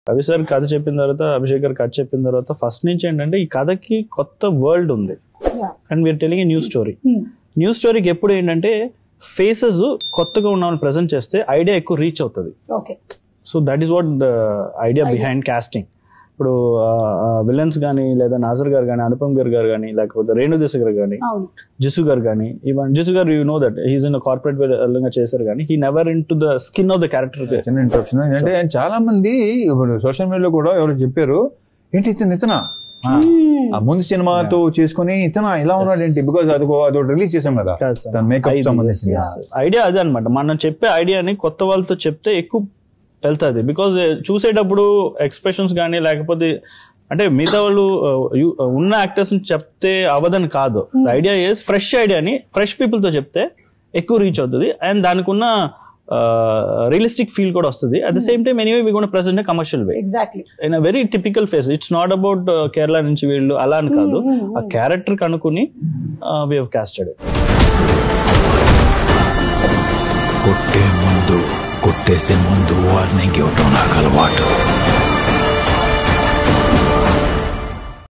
Ravi sir కథ చెప్పిన తర్వాత అభిషేక్ గారు కథ చెప్పిన తర్వాత ఫస్ట్ నుంచి ఏంటంటే ఈ కథకి కొత్త వరల్డ్ ఉంది Yeah. And we're telling new story Hmm. New స్టోరీకి ఎప్పుడు ఏంటంటే ఫేసెస్ కొత్తగా ఉన్న వాళ్ళని ప్రజెంట్ చేస్తే ఐడియా ఎక్కువ రీచ్ అవుతుంది okay so that is what the idea behind casting ఇప్పుడు విలన్స్ కానీ లేదా నాజర్ గారు కానీ అనుపమ్ గారు గారు కానీ లేకపోతే రేణు దేశ గారు కానీ అవును జిసు గారు కానీ even Jisshu garu you know that he's in corporate విధంగా చేశారు కానీ he never into the skin of the character చిన్న ఇంటరప్షన్ ఏంటంటే చాలా మంది ఇప్పుడు సోషల్ మీడియాలో కూడా ఎవరు చెప్పారు ఏంటి ఇతను ఇతనా ఆ ముందు సినిమాతో చేసుకుని ఇతన ఇలా ఉన్నాడు ఏంటి బికాస్ అది అది రిలీజ్ చేసాం కదా తన మేకప్ సంబంధించింది ఐడియా అదే అనమాట మనం చెప్పే ఐడియాని కొత్త వాళ్ళతో చెప్తే ఎక్కువ వెళ్తుంది బికాజ్ చూసేటప్పుడు ఎక్స్ప్రెషన్స్ కానీ లేకపోతే అంటే మిగతా వాళ్ళు uh, you- uh, ఉన్న యాక్టర్స్ చెప్తే అవదని కాదు ఐడియా ఇస్ ఫ్రెష్ ఐడియాని ఫ్రెష్ పీపుల్ తో చెప్తే ఎక్కువ రీచ్ అవుతుంది అండ్ దానికి ఉన్న రియలిస్టిక్ ఫీల్ కూడా వస్తుంది at the same time anyway we కూడా present commercial way exactly in a very typical face it's not about Kerala నుంచి వీళ్ళు అలా అని కాదు ఆ క్యారెక్టర్ కనుక్కుని వీ హెవ్ కాస్టెడ్ కొట్టే ముందు కొట్టేసే ముందు వార్నింగ్ ఇవ్వటం నాకు అలవాటు